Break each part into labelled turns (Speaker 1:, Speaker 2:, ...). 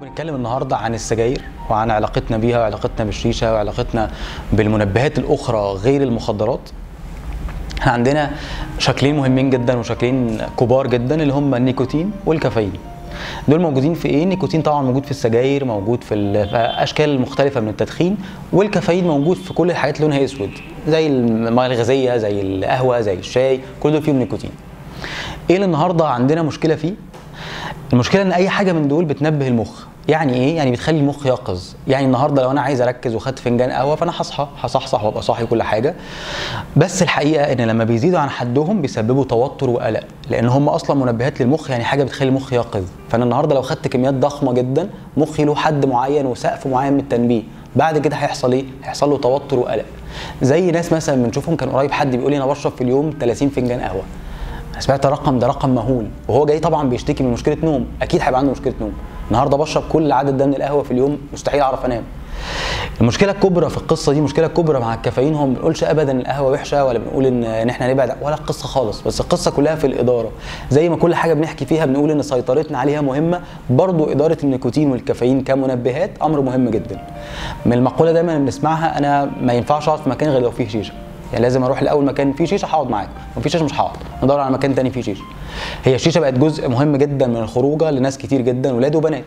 Speaker 1: بنتكلم النهارده عن السجاير وعن علاقتنا بيها وعلاقتنا بالشيشه وعلاقتنا بالمنبهات الاخرى غير المخدرات احنا عندنا شكلين مهمين جدا وشكلين كبار جدا اللي هم النيكوتين والكافيين دول موجودين في ايه النيكوتين طبعا موجود في السجاير موجود في ال- في اشكال مختلفه من التدخين والكافيين موجود في كل الحاجات اللي لونها اسود زي المياه الغازيه زي القهوه زي الشاي كل دول فيهم نيكوتين ايه اللي النهارده عندنا مشكله فيه المشكله ان اي حاجه من دول بتنبه المخ يعني ايه يعني بتخلي المخ يقظ يعني النهارده لو انا عايز اركز وخدت فنجان قهوه فانا هصحى هصحصح وابقى صاحي كل حاجه بس الحقيقه ان لما بيزيدوا عن حدهم بيسببوا توتر وقلق لان هم اصلا منبهات للمخ يعني حاجه بتخلي المخ يقظ فانا النهارده لو خدت كميات ضخمه جدا مخي له حد معين وسقف معين من التنبيه بعد كده هيحصل ايه هيحصل له توتر وقلق زي ناس مثلا بنشوفهم كان قريب حد بيقول لي انا بشرب في اليوم 30 فنجان قهوه أنا سمعت الرقم ده رقم مهول وهو جاي طبعا بيشتكي من مشكله نوم اكيد هيبقى عنده مشكله نوم النهارده بشرب كل العدد ده من القهوه في اليوم مستحيل اعرف انام المشكله الكبرى في القصه دي مشكله كبرى مع الكافيين هم ما بنقولش ابدا القهوه وحشه ولا بنقول ان ان احنا نبعد ولا القصه خالص بس القصه كلها في الاداره زي ما كل حاجه بنحكي فيها بنقول ان سيطرتنا عليها مهمه برضو اداره النيكوتين والكافيين كمنبهات امر مهم جدا من المقوله دايما اللي بنسمعها انا ما ينفعش اقعد في مكان غير لو فيه شيشه يعني لازم اروح لاول مكان فيه شيشه هقعد معاك ما فيش شيشه مش هقعد ندور على مكان تاني فيه شيشه هي الشيشه بقت جزء مهم جدا من الخروجه لناس كتير جدا ولاد وبنات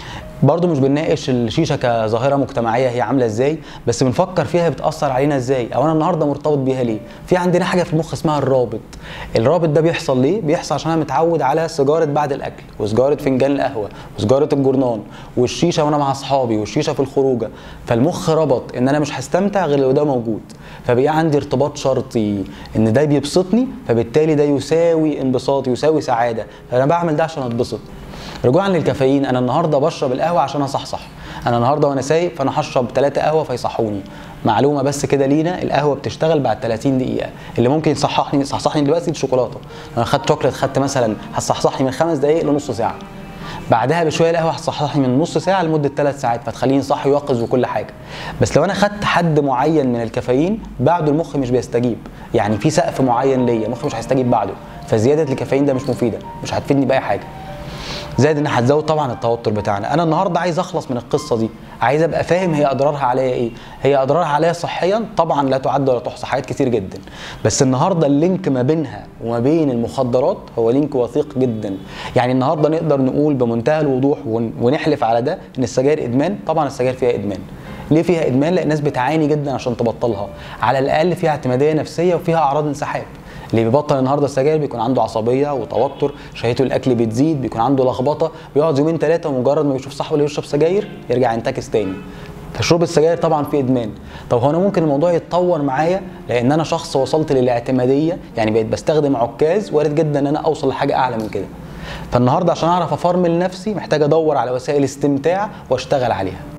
Speaker 1: برضه مش بنناقش الشيشه كظاهره مجتمعيه هي عامله ازاي بس بنفكر فيها بتاثر علينا ازاي او انا النهارده مرتبط بيها ليه في عندنا حاجه في المخ اسمها الرابط الرابط ده بيحصل ليه بيحصل عشان انا متعود على سيجاره بعد الاكل وسيجاره فنجان القهوه وسيجاره الجورنان والشيشه وانا مع اصحابي والشيشه في الخروجه فالمخ ربط ان انا مش هستمتع غير لو ده موجود فبقى عندي ارتباط شرطي ان ده بيبسطني فبالتالي ده يساوي انبساطي يساوي سعاده فانا بعمل ده عشان اتبسط رجوعا للكافيين انا النهارده بشرب القهوه عشان اصحصح انا النهارده وانا سايق فانا هشرب ثلاثة قهوه فيصحوني معلومه بس كده لينا القهوه بتشتغل بعد 30 دقيقه اللي ممكن يصححني يصحصحني دلوقتي الشوكولاته انا خدت شوكليت خدت مثلا هتصحصحني من خمس دقائق لنص ساعه بعدها بشويه القهوه هتصحصحني من نص ساعه لمده ثلاث ساعات فتخليني صاحي ويقظ وكل حاجه بس لو انا خدت حد معين من الكافيين بعده المخ مش بيستجيب يعني في سقف معين ليا المخ مش هيستجيب بعده فزياده الكافيين ده مش مفيده مش هتفيدني باي حاجه زائد انها هتزود طبعا التوتر بتاعنا انا النهارده عايز اخلص من القصه دي عايز ابقى فاهم هي اضرارها عليا ايه هي اضرارها عليا صحيا طبعا لا تعد ولا تحصى حاجات كتير جدا بس النهارده اللينك ما بينها وما بين المخدرات هو لينك وثيق جدا يعني النهارده نقدر نقول بمنتهى الوضوح ون- ونحلف على ده ان السجاير ادمان طبعا السجاير فيها ادمان ليه فيها ادمان لان الناس بتعاني جدا عشان تبطلها على الاقل فيها اعتماديه نفسيه وفيها اعراض انسحاب اللي بيبطل النهارده السجاير بيكون عنده عصبيه وتوتر شهيته الاكل بتزيد بيكون عنده لخبطه بيقعد يومين ثلاثه ومجرد ما بيشوف صاحبه اللي يشرب سجاير يرجع ينتكس تاني فشرب السجاير طبعا فيه ادمان طب هو انا ممكن الموضوع يتطور معايا لان انا شخص وصلت للاعتماديه يعني بقيت بستخدم عكاز وارد جدا ان انا اوصل لحاجه اعلى من كده فالنهارده عشان اعرف افرمل نفسي محتاج ادور على وسائل استمتاع واشتغل عليها